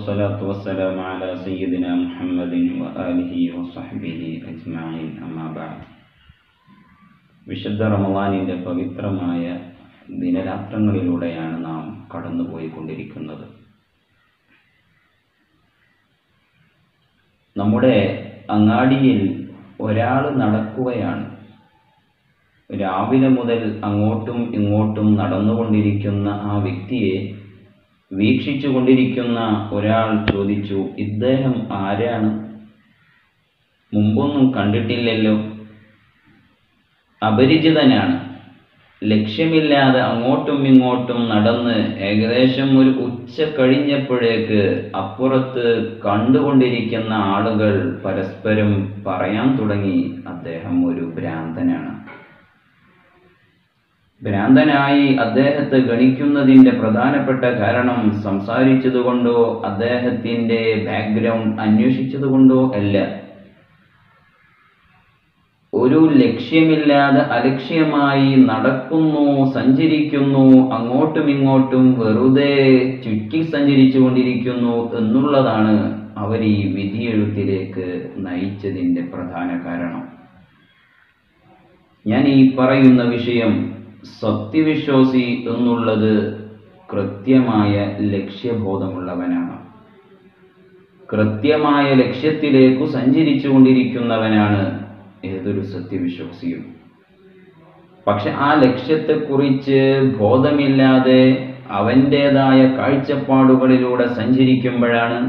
والصلاة والسلام على سيدنا محمد وآله وصحبه أجمعين أما بعد വിശുദ്ധ റമവാനിൻ്റെ പവിത്രമായ ദിനരാത്രങ്ങളിലൂടെയാണ് നാം കടന്നുപോയിക്കൊണ്ടിരിക്കുന്നത് നമ്മുടെ അങ്ങാടിയിൽ ഒരാൾ നടക്കുകയാണ് രാവിലെ മുതൽ അങ്ങോട്ടും ഇങ്ങോട്ടും നടന്നുകൊണ്ടിരിക്കുന്ന ആ വ്യക്തിയെ വീക്ഷിച്ചു കൊണ്ടിരിക്കുന്ന ഒരാൾ ചോദിച്ചു ഇദ്ദേഹം ആരാണ് മുമ്പൊന്നും കണ്ടിട്ടില്ലല്ലോ അപരിചിതനാണ് ലക്ഷ്യമില്ലാതെ അങ്ങോട്ടും ഇങ്ങോട്ടും നടന്ന് ഏകദേശം ഒരു ഉച്ച കഴിഞ്ഞപ്പോഴേക്ക് അപ്പുറത്ത് കണ്ടുകൊണ്ടിരിക്കുന്ന ആളുകൾ പരസ്പരം പറയാൻ തുടങ്ങി അദ്ദേഹം ഒരു ഭ്രാന്തനാണ് ഭ്രാന്തനായി അദ്ദേഹത്തെ ഗണിക്കുന്നതിൻ്റെ പ്രധാനപ്പെട്ട കാരണം സംസാരിച്ചതുകൊണ്ടോ അദ്ദേഹത്തിൻ്റെ ബാക്ക്ഗ്രൗണ്ട് അന്വേഷിച്ചതുകൊണ്ടോ അല്ല ഒരു ലക്ഷ്യമില്ലാതെ അലക്ഷ്യമായി നടക്കുന്നു സഞ്ചരിക്കുന്നു അങ്ങോട്ടും ഇങ്ങോട്ടും വെറുതെ ചുറ്റി സഞ്ചരിച്ചു കൊണ്ടിരിക്കുന്നു എന്നുള്ളതാണ് അവർ ഈ വിധിയെഴുത്തിലേക്ക് നയിച്ചതിൻ്റെ പ്രധാന കാരണം ഞാൻ ഈ പറയുന്ന വിഷയം സത്യവിശ്വാസി എന്നുള്ളത് കൃത്യമായ ലക്ഷ്യബോധമുള്ളവനാണ് കൃത്യമായ ലക്ഷ്യത്തിലേക്കു സഞ്ചരിച്ചു കൊണ്ടിരിക്കുന്നവനാണ് ഏതൊരു സത്യവിശ്വാസിയും പക്ഷെ ആ ലക്ഷ്യത്തെക്കുറിച്ച് ബോധമില്ലാതെ അവൻ്റേതായ കാഴ്ചപ്പാടുകളിലൂടെ സഞ്ചരിക്കുമ്പോഴാണ്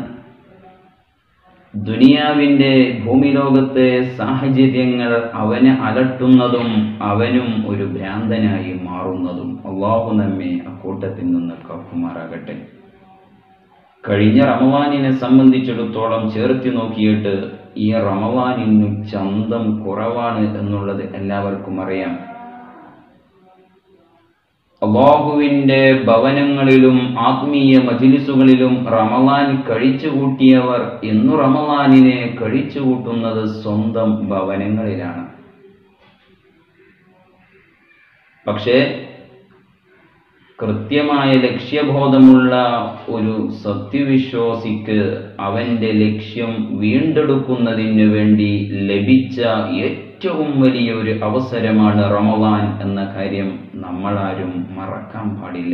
ദുനിയാവിൻ്റെ ഭൂമിലോകത്തെ സാഹചര്യങ്ങൾ അവനെ അലട്ടുന്നതും അവനും ഒരു ഭ്രാന്തനായി മാറുന്നതും അള്ളാഹു നമ്മെ അക്കൂട്ടത്തിൽ നിന്ന് കാക്കുമാറാകട്ടെ കഴിഞ്ഞ റമവാനിനെ സംബന്ധിച്ചിടത്തോളം ചേർത്തി നോക്കിയിട്ട് ഈ റമവാനിന് ചന്തം കുറവാണ് എന്നുള്ളത് എല്ലാവർക്കും അറിയാം അള്ളാഹുവിൻ്റെ ഭവനങ്ങളിലും ആത്മീയ മജിലിസുകളിലും റമവാൻ കഴിച്ചുകൂട്ടിയവർ ഇന്നു റമവാനിനെ കഴിച്ചുകൂട്ടുന്നത് സ്വന്തം ഭവനങ്ങളിലാണ് പക്ഷേ കൃത്യമായ ലക്ഷ്യബോധമുള്ള ഒരു സത്യവിശ്വാസിക്ക് അവൻ്റെ ലക്ഷ്യം വീണ്ടെടുക്കുന്നതിന് വേണ്ടി ലഭിച്ച ഏറ്റവും വലിയ ഒരു അവസരമാണ് റമവാൻ എന്ന കാര്യം നമ്മളാരും മറക്കാൻ പാടില്ല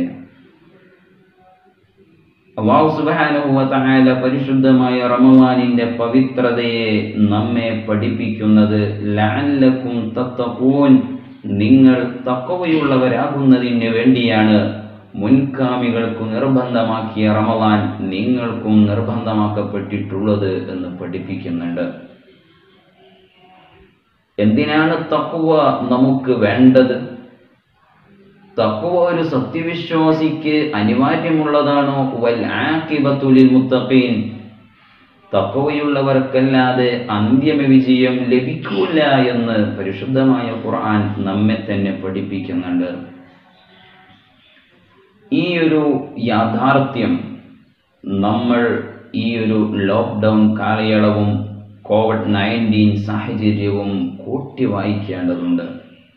അള്ളാഹു സുബാനുഭവത്തായ പരിശുദ്ധമായ റമവാനിന്റെ പവിത്രതയെ നമ്മെ പഠിപ്പിക്കുന്നത് ലാലക്കും തത്തപ്പൂൻ നിങ്ങൾ തക്കവയുള്ളവരാകുന്നതിന് വേണ്ടിയാണ് മുൻഗാമികൾക്ക് നിർബന്ധമാക്കിയ റമവാൻ നിങ്ങൾക്കും നിർബന്ധമാക്കപ്പെട്ടിട്ടുള്ളത് എന്ന് പഠിപ്പിക്കുന്നുണ്ട് എന്തിനാണ് തക്കുവ നമുക്ക് വേണ്ടത് തക്കുവ ഒരു സത്യവിശ്വാസിക്ക് അനിവാര്യമുള്ളതാണോ വൽ ആക്കിബത്തുലിൽ മുത്തഖീൻ തക്കവയുള്ളവർക്കല്ലാതെ അന്ത്യമ വിജയം ലഭിക്കൂല എന്ന് പരിശുദ്ധമായ ഖുർആൻ നമ്മെ തന്നെ പഠിപ്പിക്കുന്നുണ്ട് ഈ ഒരു യാഥാർത്ഥ്യം നമ്മൾ ഈ ഒരു ലോക്ക്ഡൗൺ കാലയളവും കോവിഡ് നയൻറ്റീൻ സാഹചര്യവും കൂട്ടി വായിക്കേണ്ടതുണ്ട്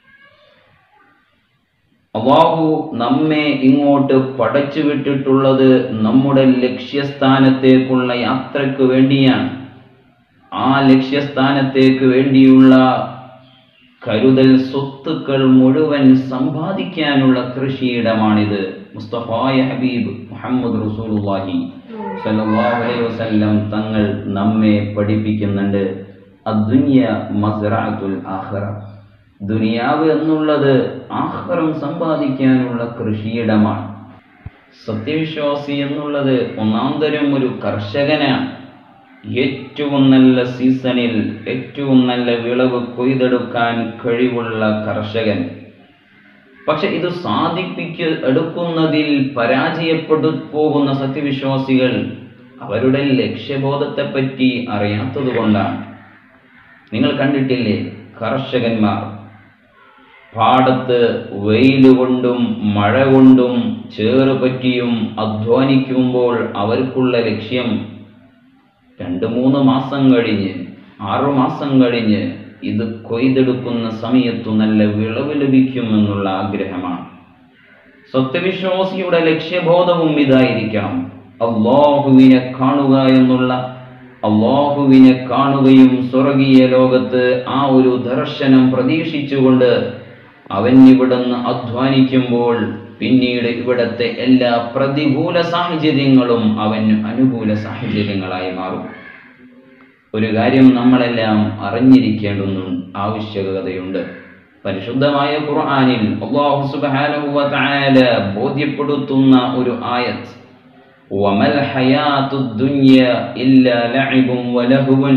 അള്ളാഹു നമ്മെ ഇങ്ങോട്ട് പടച്ചു വിട്ടിട്ടുള്ളത് നമ്മുടെ ലക്ഷ്യസ്ഥാനത്തേക്കുള്ള യാത്രയ്ക്ക് വേണ്ടിയാണ് ആ ലക്ഷ്യസ്ഥാനത്തേക്ക് വേണ്ടിയുള്ള കരുതൽ സ്വത്തുക്കൾ മുഴുവൻ സമ്പാദിക്കാനുള്ള കൃഷിയിടമാണിത് മുസ്തഫായ ഹബീബ് മുഹമ്മദ് റസൂലുള്ളാഹി സല്ലല്ലാഹു അലൈഹി വസല്ലം തങ്ങൾ നമ്മെ പഠിപ്പിക്കുന്നുണ്ട് അദ്ദുനിയ മസ്റഅത്തുൽ ആഖിറ ദുനിയാവ് എന്നുള്ളത് ആഹ്റം സമ്പാദിക്കാനുള്ള കൃഷിയിടമാണ് സത്യവിശ്വാസി എന്നുള്ളത് ഒന്നാന്തരം ഒരു കർഷകനാണ് ഏറ്റവും നല്ല സീസണിൽ ഏറ്റവും നല്ല വിളവ് കൊയ്തെടുക്കാൻ കഴിവുള്ള കർഷകൻ പക്ഷെ ഇത് സാധിപ്പിക്ക എടുക്കുന്നതിൽ പരാജയപ്പെട്ടു പോകുന്ന സത്യവിശ്വാസികൾ അവരുടെ ലക്ഷ്യബോധത്തെപ്പറ്റി അറിയാത്തത് കൊണ്ടാണ് നിങ്ങൾ കണ്ടിട്ടില്ലേ കർഷകന്മാർ പാടത്ത് വെയിൽ കൊണ്ടും മഴ കൊണ്ടും ചേറുപറ്റിയും അധ്വാനിക്കുമ്പോൾ അവർക്കുള്ള ലക്ഷ്യം രണ്ട് മൂന്ന് മാസം കഴിഞ്ഞ് ആറു മാസം കഴിഞ്ഞ് ഇത് കൊയ്തെടുക്കുന്ന സമയത്തു നല്ല വിളവ് ലഭിക്കുമെന്നുള്ള ആഗ്രഹമാണ് സത്യവിശ്വാസിയുടെ ലക്ഷ്യബോധവും ഇതായിരിക്കണം അള്ളാഹുവിനെ കാണുക എന്നുള്ള അള്ളാഹുവിനെ കാണുകയും സ്വർഗീയ ലോകത്ത് ആ ഒരു ദർശനം പ്രതീക്ഷിച്ചുകൊണ്ട് അവൻ ഇവിടുന്ന് അധ്വാനിക്കുമ്പോൾ പിന്നീട് ഇവിടത്തെ എല്ലാ പ്രതികൂല സാഹചര്യങ്ങളും അവന് അനുകൂല സാഹചര്യങ്ങളായി മാറും ഒരു കാര്യം നമ്മളെല്ലാം അറിഞ്ഞിരിക്കേണ്ടുന്ന ആവശ്യകതയുണ്ട് പരിശുദ്ധമായ ഖുർആനിൽ അല്ലാഹു സുബ്ഹാനഹു വ തആല ബോധ്യപ്പെടുത്തുന്ന ഒരു ആയത്ത് വമൽ ഹയാത്തുദ് ദുനിയ ഇല്ലാ ലഅബുൻ വലഹുവൻ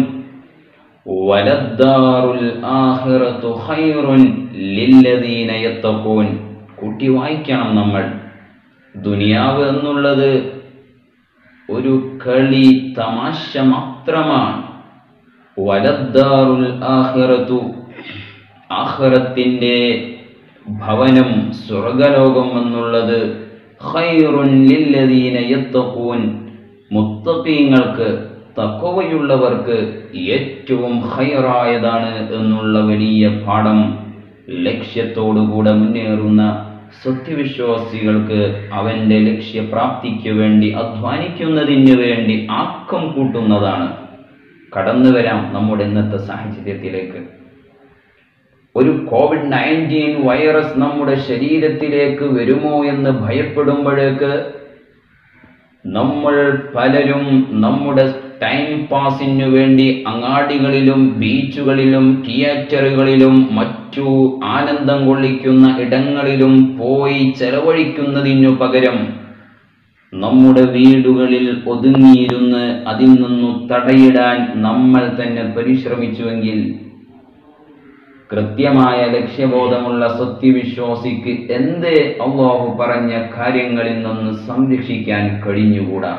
വലദ്ദാറുൽ ആഖിറതു ഖൈറുൻ ലില്ലദീന യത്തഖൂൻ കൂട്ടി വായിക്കണം നമ്മൾ ദുനിയാവ് എന്നുള്ളത് ഒരു കളി തമാശ മാത്രമാണ് വലദ്ദാറുൽ ആഖിറതു ആഖിറത്തിന്റെ ഭവനം സ്വർഗലോകം എന്നുള്ളത് ഖൈറുൻ ലില്ലദീന യത്തഖൂൻ മുത്തഖീങ്ങൾക്ക് തക്കവയുള്ളവർക്ക് ഏറ്റവും ഖൈറായതാണ് എന്നുള്ള വലിയ പാഠം ലക്ഷ്യത്തോടുകൂടെ മുന്നേറുന്ന സത്യവിശ്വാസികൾക്ക് അവന്റെ ലക്ഷ്യപ്രാപ്തിക്ക് വേണ്ടി അധ്വാനിക്കുന്നതിന് വേണ്ടി ആക്കം കൂട്ടുന്നതാണ് കടന്നു വരാം നമ്മുടെ ഇന്നത്തെ സാഹചര്യത്തിലേക്ക് ഒരു കോവിഡ് നയൻറ്റീൻ വൈറസ് നമ്മുടെ ശരീരത്തിലേക്ക് വരുമോ എന്ന് ഭയപ്പെടുമ്പോഴേക്ക് നമ്മൾ പലരും നമ്മുടെ ടൈം പാസിനു വേണ്ടി അങ്ങാടികളിലും ബീച്ചുകളിലും തിയേറ്ററുകളിലും മറ്റു ആനന്ദം കൊള്ളിക്കുന്ന ഇടങ്ങളിലും പോയി ചെലവഴിക്കുന്നതിനു പകരം നമ്മുടെ വീടുകളിൽ ഒതുങ്ങിയിരുന്ന് അതിൽ നിന്നു തടയിടാൻ നമ്മൾ തന്നെ പരിശ്രമിച്ചുവെങ്കിൽ കൃത്യമായ ലക്ഷ്യബോധമുള്ള സത്യവിശ്വാസിക്ക് എന്ത് അള്ളാഹു പറഞ്ഞ കാര്യങ്ങളിൽ നിന്ന് സംരക്ഷിക്കാൻ കഴിഞ്ഞുകൂടാ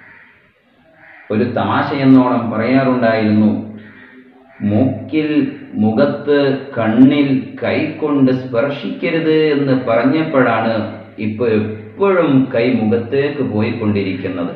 ഒരു തമാശ എന്നോണം പറയാറുണ്ടായിരുന്നു മൂക്കിൽ മുഖത്ത് കണ്ണിൽ കൈകൊണ്ട് സ്പർശിക്കരുത് എന്ന് പറഞ്ഞപ്പോഴാണ് ഇപ്പൊ എപ്പോഴും കൈ മുഖത്തേക്ക് പോയിക്കൊണ്ടിരിക്കുന്നത്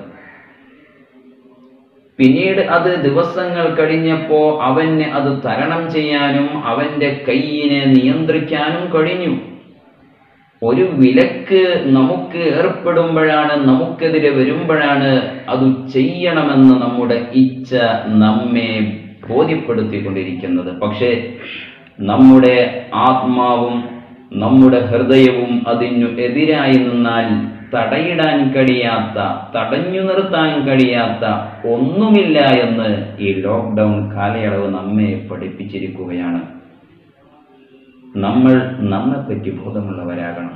പിന്നീട് അത് ദിവസങ്ങൾ കഴിഞ്ഞപ്പോ അവന് അത് തരണം ചെയ്യാനും അവന്റെ കൈയിനെ നിയന്ത്രിക്കാനും കഴിഞ്ഞു ഒരു വിലക്ക് നമുക്ക് ഏർപ്പെടുമ്പോഴാണ് നമുക്കെതിരെ വരുമ്പോഴാണ് അത് ചെയ്യണമെന്ന് നമ്മുടെ ഇച്ഛ നമ്മെ ബോധ്യപ്പെടുത്തിക്കൊണ്ടിരിക്കുന്നത് പക്ഷേ നമ്മുടെ ആത്മാവും നമ്മുടെ ഹൃദയവും അതിനു എതിരായി നിന്നാൽ തടയിടാൻ കഴിയാത്ത തടഞ്ഞു നിർത്താൻ കഴിയാത്ത ഒന്നുമില്ല എന്ന് ഈ ലോക്ക്ഡൗൺ കാലയളവ് നമ്മെ പഠിപ്പിച്ചിരിക്കുകയാണ് നമ്മൾ നമ്മെപ്പറ്റി ബോധമുള്ളവരാകണം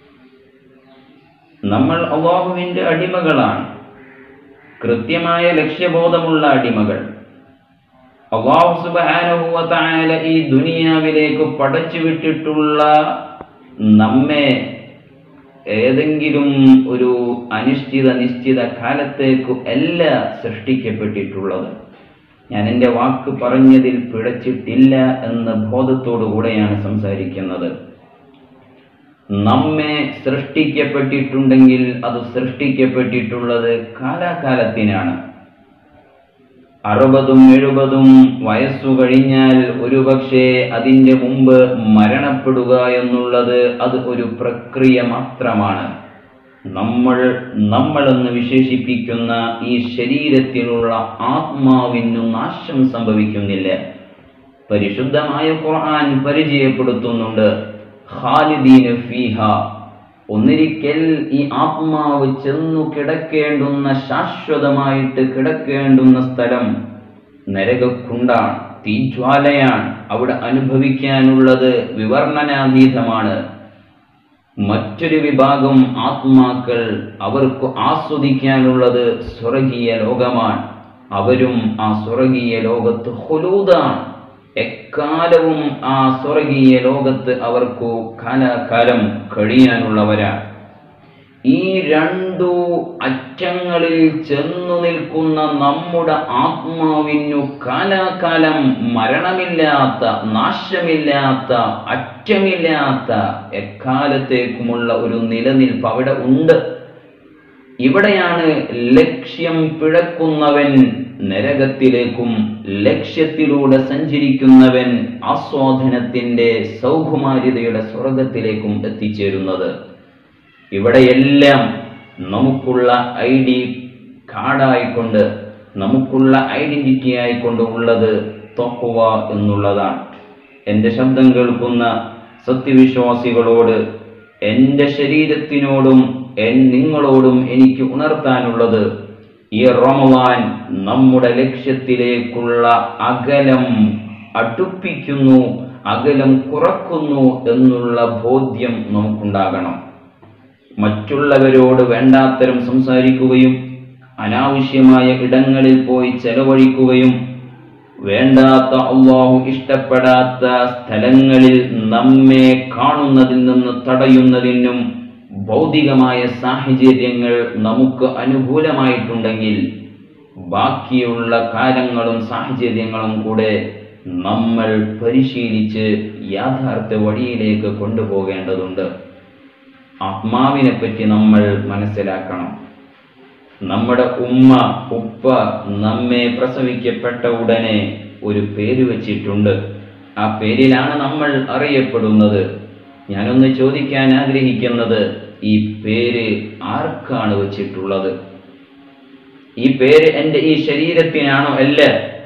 നമ്മൾ അള്ളാഹുവിന്റെ അടിമകളാണ് കൃത്യമായ ലക്ഷ്യബോധമുള്ള അടിമകൾ അള്ളാഹു സുബ്ഹാനഹു വ തആല ഈ ദുനിയാവിലേക്ക് പടച്ചു വിട്ടിട്ടുള്ള നമ്മെ ഏതെങ്കിലും ഒരു അനിശ്ചിത നിശ്ചിത കാലത്തേക്കു അല്ല സൃഷ്ടിക്കപ്പെട്ടിട്ടുള്ളത് ഞാൻ എൻ്റെ വാക്ക് പറഞ്ഞതിൽ പിഴച്ചിട്ടില്ല എന്ന ബോധത്തോടു കൂടെയാണ് സംസാരിക്കുന്നത് നമ്മെ സൃഷ്ടിക്കപ്പെട്ടിട്ടുണ്ടെങ്കിൽ അത് സൃഷ്ടിക്കപ്പെട്ടിട്ടുള്ളത് കാലാകാലത്തിനാണ് അറുപതും എഴുപതും വയസ്സു കഴിഞ്ഞാൽ ഒരുപക്ഷെ അതിൻ്റെ മുമ്പ് മരണപ്പെടുക എന്നുള്ളത് അത് ഒരു പ്രക്രിയ മാത്രമാണ് നമ്മൾ നമ്മളെന്ന് വിശേഷിപ്പിക്കുന്ന ഈ ശരീരത്തിലുള്ള ആത്മാവിനു നാശം സംഭവിക്കുന്നില്ല പരിശുദ്ധമായ ഖുർആൻ പരിചയപ്പെടുത്തുന്നുണ്ട് ഖാലിദീന ഫീഹ ഒന്നിരിക്കൽ ഈ ആത്മാവ് ചെന്നു കിടക്കേണ്ടുന്ന ശാശ്വതമായിട്ട് കിടക്കേണ്ടുന്ന സ്ഥലം നരകക്കുണ്ടാണ് തീജ്വാലയാണ് അവിടെ അനുഭവിക്കാനുള്ളത് വിവർണനാതീതമാണ് മറ്റൊരു വിഭാഗം ആത്മാക്കൾ അവർക്ക് ആസ്വദിക്കാനുള്ളത് സ്വർഗീയ ലോകമാണ് അവരും ആ സ്വർഗീയ ലോകത്ത് ഹുലൂദാണ് എക്കാലവും ആ സ്വർഗീയ ലോകത്ത് അവർക്കു കാലാകാലം കഴിയാനുള്ളവരാണ് ഈ രണ്ടു അറ്റങ്ങളിൽ ചെന്നു നിൽക്കുന്ന നമ്മുടെ ആത്മാവിനു കാലാകാലം മരണമില്ലാത്ത നാശമില്ലാത്ത അറ്റമില്ലാത്ത എക്കാലത്തേക്കുമുള്ള ഒരു നിലനിൽപ്പ് അവിടെ ഉണ്ട് ഇവിടെയാണ് ലക്ഷ്യം പിഴക്കുന്നവൻ നരകത്തിലേക്കും ലക്ഷ്യത്തിലൂടെ സഞ്ചരിക്കുന്നവൻ ആസ്വാദനത്തിന്റെ സൗകുമാര്യതയുടെ സ്വർഗത്തിലേക്കും എത്തിച്ചേരുന്നത് ഇവിടെയെല്ലാം നമുക്കുള്ള ഐ ഡി കാർഡായിക്കൊണ്ട് നമുക്കുള്ള ഐഡന്റിറ്റി ആയിക്കൊണ്ട് ഉള്ളത് തൊക്കുവ എന്നുള്ളതാണ് എൻ്റെ ശബ്ദം കേൾക്കുന്ന സത്യവിശ്വാസികളോട് എൻ്റെ ശരീരത്തിനോടും എൻ നിങ്ങളോടും എനിക്ക് ഉണർത്താനുള്ളത് ഈ റമവാൻ നമ്മുടെ ലക്ഷ്യത്തിലേക്കുള്ള അകലം അടുപ്പിക്കുന്നു അകലം കുറക്കുന്നു എന്നുള്ള ബോധ്യം നമുക്കുണ്ടാകണം മറ്റുള്ളവരോട് വേണ്ടാത്തരം സംസാരിക്കുകയും അനാവശ്യമായ ഇടങ്ങളിൽ പോയി ചെലവഴിക്കുകയും വേണ്ടാത്ത അള്ളാഹു ഇഷ്ടപ്പെടാത്ത സ്ഥലങ്ങളിൽ നമ്മെ കാണുന്നതിൽ നിന്ന് തടയുന്നതിനും ഭൗതികമായ സാഹചര്യങ്ങൾ നമുക്ക് അനുകൂലമായിട്ടുണ്ടെങ്കിൽ ബാക്കിയുള്ള കാര്യങ്ങളും സാഹചര്യങ്ങളും കൂടെ നമ്മൾ പരിശീലിച്ച് യാഥാർത്ഥ വഴിയിലേക്ക് കൊണ്ടുപോകേണ്ടതുണ്ട് ആത്മാവിനെ പറ്റി നമ്മൾ മനസ്സിലാക്കണം നമ്മുടെ ഉമ്മ ഉപ്പ നമ്മെ പ്രസവിക്കപ്പെട്ട ഉടനെ ഒരു പേര് വച്ചിട്ടുണ്ട് ആ പേരിലാണ് നമ്മൾ അറിയപ്പെടുന്നത് ഞാനൊന്ന് ചോദിക്കാൻ ആഗ്രഹിക്കുന്നത് ഈ പേര് ആർക്കാണ് വച്ചിട്ടുള്ളത് ഈ പേര് എൻ്റെ ഈ ശരീരത്തിനാണോ അല്ല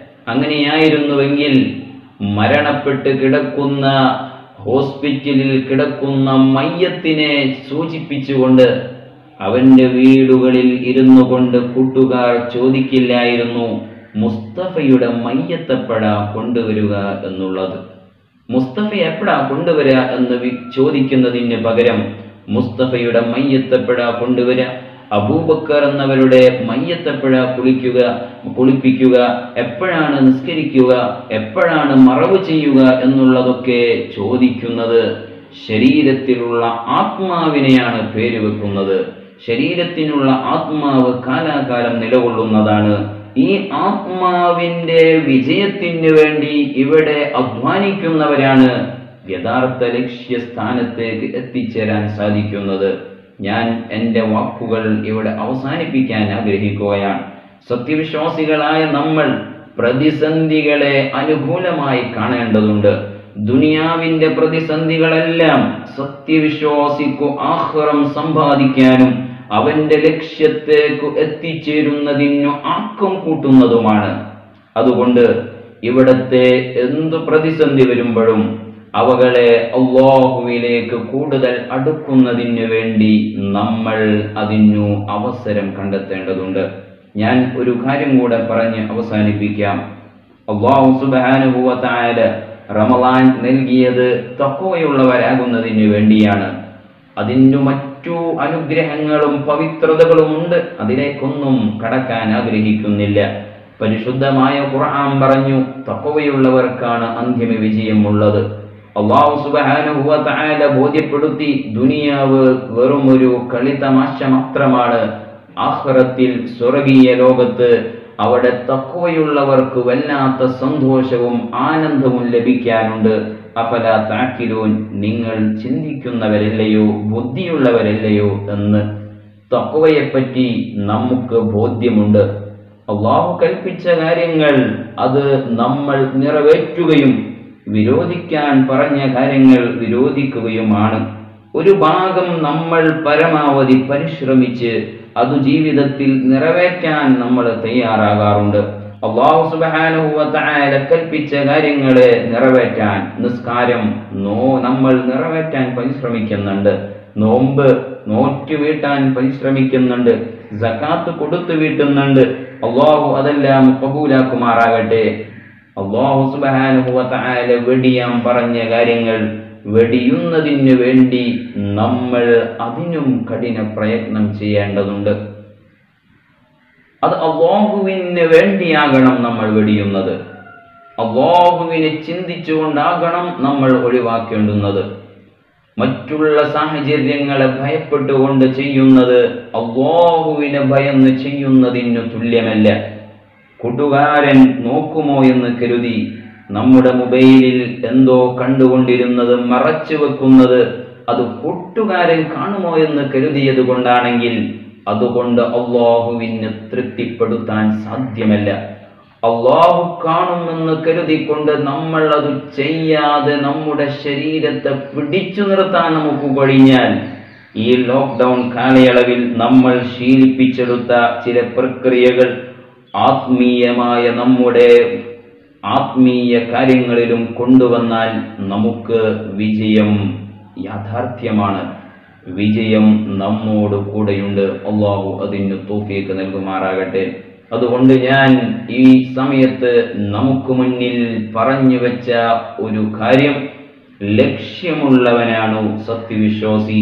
അങ്ങനെയായിരുന്നുവെങ്കിൽ മരണപ്പെട്ട് കിടക്കുന്ന ഹോസ്പിറ്റലിൽ കിടക്കുന്ന മയ്യത്തിനെ സൂചിപ്പിച്ചുകൊണ്ട് അവന്റെ വീടുകളിൽ ഇരുന്നു കൊണ്ട് കൂട്ടുകാർ ചോദിക്കില്ലായിരുന്നു മുസ്തഫയുടെ മയ്യത്തെപ്പഴാ കൊണ്ടുവരിക എന്നുള്ളത് മുസ്തഫ എപ്പോഴാ കൊണ്ടുവരിക എന്ന് വി- ചോദിക്കുന്നതിന് പകരം മുസ്തഫയുടെ മയ്യത്തെപ്പഴാ കൊണ്ടുവരിക അബൂബക്കർ എന്നവരുടെ മയ്യത്തെപ്പഴാ കുളിക്കുക കുളിപ്പിക്കുക എപ്പോഴാണ് നിസ്കരിക്കുക എപ്പോഴാണ് മറവ് ചെയ്യുക എന്നുള്ളതൊക്കെ ചോദിക്കുന്നത് ശരീരത്തിലുള്ള ആത്മാവിനെയാണ് പേര് വെക്കുന്നത് ശരീരത്തിനുള്ള ആത്മാവ് കാലാകാലം നിലകൊള്ളുന്നതാണ് ഈ ആത്മാവിന്റെ വിജയത്തിന് വേണ്ടി ഇവിടെ അധ്വാനിക്കുന്നവരാണ് യഥാർത്ഥ ലക്ഷ്യസ്ഥാനത്തേക്ക് എത്തിച്ചേരാൻ സാധിക്കുന്നത് ഞാൻ എൻ്റെ വാക്കുകൾ ഇവിടെ അവസാനിപ്പിക്കാൻ ആഗ്രഹിക്കുകയാണ് സത്യവിശ്വാസികളായ നമ്മൾ പ്രതിസന്ധികളെ അനുകൂലമായി കാണേണ്ടതുണ്ട് ദുനിയാവിന്റെ പ്രതിസന്ധികളെല്ലാം സത്യവിശ്വാസിക്കു ആഹ്റം സമ്പാദിക്കാനും അവന്റെ ലക്ഷ്യത്തേക്ക് എത്തിച്ചേരുന്നതിനു ആക്കം കൂട്ടുന്നതുമാണ് അതുകൊണ്ട് ഇവിടത്തെ എന്തു പ്രതിസന്ധി വരുമ്പോഴും അവകളെ അള്ളാഹുവിലേക്ക് കൂടുതൽ അടുക്കുന്നതിന് വേണ്ടി നമ്മൾ അതിനു അവസരം കണ്ടെത്തേണ്ടതുണ്ട് ഞാൻ ഒരു കാര്യം കൂടെ പറഞ്ഞ് അവസാനിപ്പിക്കാം അള്ളാഹു സുബാനുഭവത്തായ റമലാൻ നൽകിയത് തക്കവയുള്ളവരാകുന്നതിന് വേണ്ടിയാണ് അതിനു മറ്റു അനുഗ്രഹങ്ങളും പവിത്രതകളും ഉണ്ട് അതിലേക്കൊന്നും കടക്കാൻ ആഗ്രഹിക്കുന്നില്ല പരിശുദ്ധമായ ഖുർആൻ പറഞ്ഞു തക്കവയുള്ളവർക്കാണ് അന്തിമ വിജയമുള്ളത് അള്ളാഹു സുബാനുഭവത്തായ ബോധ്യപ്പെടുത്തി ദുനിയാവ് വെറും ഒരു കളിതമാശ മാത്രമാണ് ആഹ്റത്തിൽ സ്വർഗീയ ലോകത്ത് അവിടെ തക്കവയുള്ളവർക്ക് വല്ലാത്ത സന്തോഷവും ആനന്ദവും ലഭിക്കാനുണ്ട് അഫല താക്കിലൂൻ നിങ്ങൾ ചിന്തിക്കുന്നവരല്ലയോ ബുദ്ധിയുള്ളവരല്ലയോ എന്ന് തക്കവയെപ്പറ്റി നമുക്ക് ബോധ്യമുണ്ട് അള്ളാഹു കൽപ്പിച്ച കാര്യങ്ങൾ അത് നമ്മൾ നിറവേറ്റുകയും വിരോധിക്കാൻ പറഞ്ഞ കാര്യങ്ങൾ വിരോധിക്കുകയുമാണ് ഒരു ഭാഗം നമ്മൾ പരമാവധി പരിശ്രമിച്ച് അത് ജീവിതത്തിൽ നിറവേറ്റാൻ നമ്മൾ തയ്യാറാകാറുണ്ട് അള്ളാഹു സുബാനുഭവത്തായ കൽപ്പിച്ച കാര്യങ്ങളെ നിറവേറ്റാൻ നിസ്കാരം നോ നമ്മൾ നിറവേറ്റാൻ പരിശ്രമിക്കുന്നുണ്ട് നോമ്പ് നോറ്റ് വീട്ടാൻ പരിശ്രമിക്കുന്നുണ്ട് സക്കാത്ത് കൊടുത്തു വീട്ടുന്നുണ്ട് അള്ളാഹു അതെല്ലാം കബൂലാക്കുമാറാകട്ടെ അള്ളാഹു സുബാനുഭവത്തായ വെടിയാൻ പറഞ്ഞ കാര്യങ്ങൾ വെടിയുന്നതിന് വേണ്ടി നമ്മൾ അതിനും കഠിന പ്രയത്നം ചെയ്യേണ്ടതുണ്ട് അത് അള്ളാഹുവിന് വേണ്ടിയാകണം നമ്മൾ വെടിയുന്നത് അള്ളാഹുവിനെ ചിന്തിച്ചുകൊണ്ടാകണം നമ്മൾ ഒഴിവാക്കേണ്ടുന്നത് മറ്റുള്ള സാഹചര്യങ്ങളെ ഭയപ്പെട്ടുകൊണ്ട് ചെയ്യുന്നത് അള്ളാഹുവിനെ ഭയന്ന് ചെയ്യുന്നതിനു തുല്യമല്ല കൂട്ടുകാരൻ നോക്കുമോ എന്ന് കരുതി നമ്മുടെ മൊബൈലിൽ എന്തോ കണ്ടുകൊണ്ടിരുന്നത് മറച്ചു വെക്കുന്നത് അത് കൂട്ടുകാരൻ കാണുമോ എന്ന് കരുതിയത് കൊണ്ടാണെങ്കിൽ അതുകൊണ്ട് അള്ളാഹുവിന് തൃപ്തിപ്പെടുത്താൻ സാധ്യമല്ല അള്ളാഹു കാണുമെന്ന് കരുതിക്കൊണ്ട് നമ്മൾ അത് ചെയ്യാതെ നമ്മുടെ ശരീരത്തെ പിടിച്ചു നിർത്താൻ നമുക്ക് കഴിഞ്ഞാൽ ഈ ലോക്ക്ഡൗൺ കാലയളവിൽ നമ്മൾ ശീലിപ്പിച്ചെടുത്ത ചില പ്രക്രിയകൾ ആത്മീയമായ നമ്മുടെ ആത്മീയ കാര്യങ്ങളിലും കൊണ്ടുവന്നാൽ നമുക്ക് വിജയം യാഥാർത്ഥ്യമാണ് വിജയം നമ്മോട് കൂടെയുണ്ട് അള്ളാഹു അതിന് തോഫിയൊക്കെ നൽകുമാറാകട്ടെ അതുകൊണ്ട് ഞാൻ ഈ സമയത്ത് നമുക്ക് മുന്നിൽ പറഞ്ഞു വെച്ച ഒരു കാര്യം ലക്ഷ്യമുള്ളവനാണു സത്യവിശ്വാസി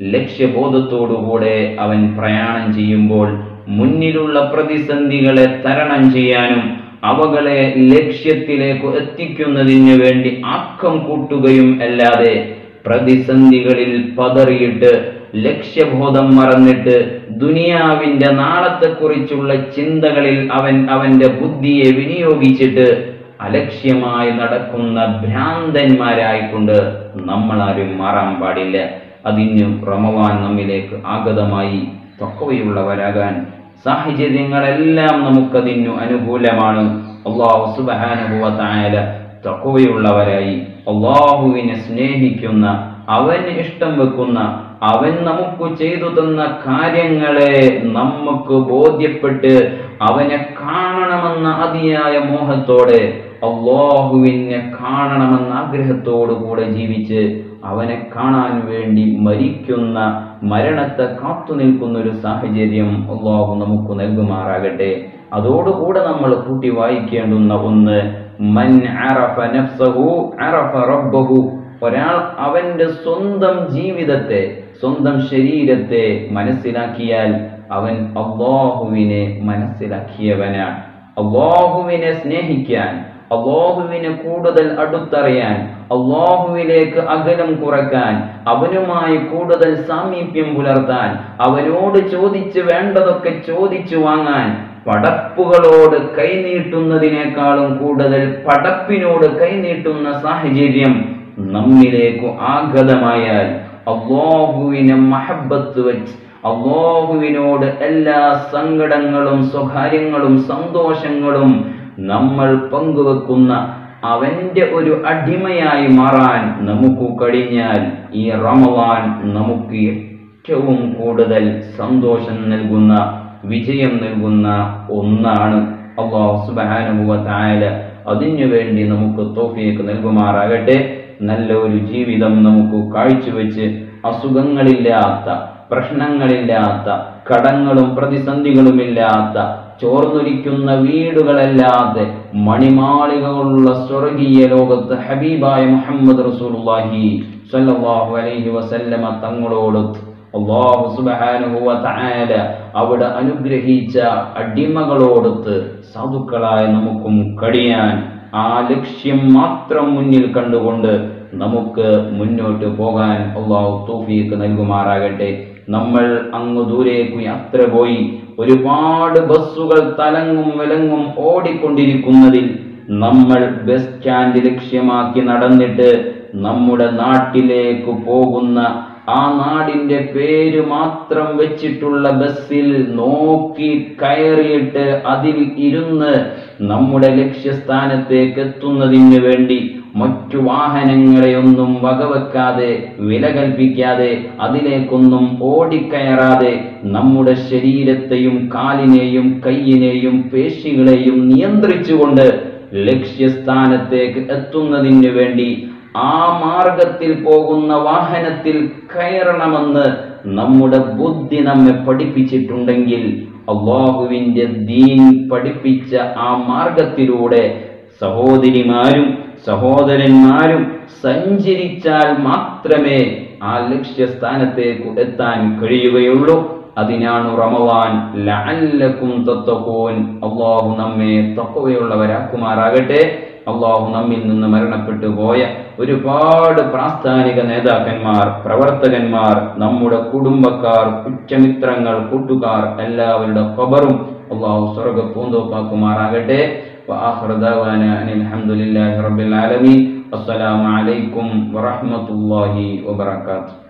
ലക്ഷ്യബോധത്തോടുകൂടെ അവൻ പ്രയാണം ചെയ്യുമ്പോൾ മുന്നിലുള്ള പ്രതിസന്ധികളെ തരണം ചെയ്യാനും അവകളെ ലക്ഷ്യത്തിലേക്ക് എത്തിക്കുന്നതിന് വേണ്ടി ആക്കം കൂട്ടുകയും അല്ലാതെ പ്രതിസന്ധികളിൽ പതറിയിട്ട് ലക്ഷ്യബോധം മറന്നിട്ട് ദുനിയാവിന്റെ നാളത്തെക്കുറിച്ചുള്ള ചിന്തകളിൽ അവൻ അവന്റെ ബുദ്ധിയെ വിനിയോഗിച്ചിട്ട് അലക്ഷ്യമായി നടക്കുന്ന ഭ്രാന്തന്മാരായിക്കൊണ്ട് നമ്മളാരും മാറാൻ പാടില്ല അതിന് റമവാൻ നമ്മിലേക്ക് ആഗതമായി തക്കവയുള്ളവരാകാൻ സാഹചര്യങ്ങളെല്ലാം നമുക്കതിനു അനുകൂലമാണ് അള്ളാഹു സുബാനുഭവ തായാല തക്കവയുള്ളവരായി അള്ളാഹുവിനെ സ്നേഹിക്കുന്ന അവന് ഇഷ്ടം വെക്കുന്ന അവൻ നമുക്ക് ചെയ്തു തന്ന കാര്യങ്ങളെ നമുക്ക് ബോധ്യപ്പെട്ട് അവനെ കാണണമെന്ന അതിയായ മോഹത്തോടെ അള്ളാഹുവിനെ കാണണമെന്ന ആഗ്രഹത്തോടു കൂടെ ജീവിച്ച് അവനെ കാണാൻ വേണ്ടി മരിക്കുന്ന മരണത്തെ കാത്തു നിൽക്കുന്ന ഒരു സാഹചര്യം അള്ളാഹു നമുക്ക് നൽകുമാറാകട്ടെ അതോടുകൂടെ നമ്മൾ കൂട്ടി വായിക്കേണ്ടുന്ന ഒന്ന് മൻ അറഫ നഫ്സഹു അറഫ റബ്ബഹു ഒരാൾ അവന്റെ സ്വന്തം ജീവിതത്തെ സ്വന്തം ശരീരത്തെ മനസ്സിലാക്കിയാൽ അവൻ അള്ളാഹുവിനെ മനസ്സിലാക്കിയവനാണ് അള്ളാഹുവിനെ സ്നേഹിക്കാൻ അള്ളാഹുവിനെ കൂടുതൽ അടുത്തറിയാൻ അള്ളാഹുവിലേക്ക് അകലം കുറക്കാൻ അവനുമായി കൂടുതൽ സാമീപ്യം പുലർത്താൻ അവനോട് ചോദിച്ച് വേണ്ടതൊക്കെ ചോദിച്ചു വാങ്ങാൻ പടപ്പുകളോട് കൈനീട്ടുന്നതിനേക്കാളും കൂടുതൽ പടപ്പിനോട് കൈനീട്ടുന്ന സാഹചര്യം നമ്മിലേക്ക് ആഗതമായാൽ അള്ളാഹുവിനെ മഹബത്ത് വെച്ച് അള്ളാഹുവിനോട് എല്ലാ സങ്കടങ്ങളും സ്വകാര്യങ്ങളും സന്തോഷങ്ങളും നമ്മൾ പങ്കുവെക്കുന്ന അവന്റെ ഒരു അടിമയായി മാറാൻ നമുക്ക് കഴിഞ്ഞാൽ ഈ റമവാൻ നമുക്ക് ഏറ്റവും കൂടുതൽ സന്തോഷം നൽകുന്ന വിജയം നൽകുന്ന ഒന്നാണ് അള്ളാഹു സുബാനുഭവ തായാല അതിനു വേണ്ടി നമുക്ക് തോഫിയൊക്കെ നൽകുമാറാകട്ടെ നല്ല ഒരു ജീവിതം നമുക്ക് കാഴ്ചവെച്ച് അസുഖങ്ങളില്ലാത്ത പ്രശ്നങ്ങളില്ലാത്ത കടങ്ങളും പ്രതിസന്ധികളുമില്ലാത്ത ചോർന്നൊലിക്കുന്ന വീടുകളല്ലാതെ മണിമാളികളുള്ള സ്വർഗീയ ലോകത്ത് ഹബീബായ മുഹമ്മദ് റസൂലുള്ളാഹി സ്വല്ലല്ലാഹു അലൈഹി വസല്ലമ തങ്ങളോട് അള്ളാഹു സുബ്ഹാനഹു വ തആല അവിടെ അനുഗ്രഹിച്ച അടിമകളോടൊത്ത് സാധുക്കളായ നമുക്കും കഴിയാൻ ആ ലക്ഷ്യം മാത്രം മുന്നിൽ കണ്ടുകൊണ്ട് നമുക്ക് മുന്നോട്ട് പോകാൻ അള്ളാഹു തൗഫീഖ് നൽകുമാറാകട്ടെ നമ്മൾ അങ്ങ് ദൂരേക്ക് യാത്ര പോയി ഒരുപാട് ബസ്സുകൾ തലങ്ങും വിലങ്ങും ഓടിക്കൊണ്ടിരിക്കുന്നതിൽ നമ്മൾ ബസ് സ്റ്റാൻഡ് ലക്ഷ്യമാക്കി നടന്നിട്ട് നമ്മുടെ നാട്ടിലേക്ക് പോകുന്ന ആ നാടിന്റെ പേര് മാത്രം വെച്ചിട്ടുള്ള ബസ്സിൽ നോക്കി കയറിയിട്ട് അതിൽ ഇരുന്ന് നമ്മുടെ ലക്ഷ്യസ്ഥാനത്തേക്ക് എത്തുന്നതിന് വേണ്ടി മറ്റു വാഹനങ്ങളെയൊന്നും വകവെക്കാതെ വില കൽപ്പിക്കാതെ അതിലേക്കൊന്നും ഓടിക്കയറാതെ നമ്മുടെ ശരീരത്തെയും കാലിനെയും കയ്യിനെയും പേശികളെയും നിയന്ത്രിച്ചുകൊണ്ട് ലക്ഷ്യസ്ഥാനത്തേക്ക് എത്തുന്നതിന് വേണ്ടി ആ മാർഗത്തിൽ പോകുന്ന വാഹനത്തിൽ കയറണമെന്ന് നമ്മുടെ ബുദ്ധി നമ്മെ പഠിപ്പിച്ചിട്ടുണ്ടെങ്കിൽ അള്ളാഹുവിന്റെ ദീൻ പഠിപ്പിച്ച ആ മാർഗത്തിലൂടെ സഹോദരിമാരും സഹോദരന്മാരും സഞ്ചരിച്ചാൽ മാത്രമേ ആ ലക്ഷ്യസ്ഥാനത്തേക്ക് എത്താൻ കഴിയുകയുള്ളൂ അതിനാണ് റമവാൻ ലഅല്ലക്കും തത്തഖൂൻ അള്ളാഹു നമ്മെ തക്കവയുള്ളവരാക്കുമാറാകട്ടെ അള്ളാഹു നമ്മിൽ നിന്ന് മരണപ്പെട്ടു പോയ ഒരുപാട് പ്രാസ്ഥാനിക നേതാക്കന്മാർ പ്രവർത്തകന്മാർ നമ്മുടെ കുടുംബക്കാർ ഉച്ചമിത്രങ്ങൾ കൂട്ടുകാർ എല്ലാവരുടെ ഖബറും അള്ളാഹു സ്വർഗ പൂന്തോപ്പാക്കുമാറാകട്ടെ وآخر دعوانا أن الحمد لله رب العالمين السلام عليكم ورحمة الله وبركاته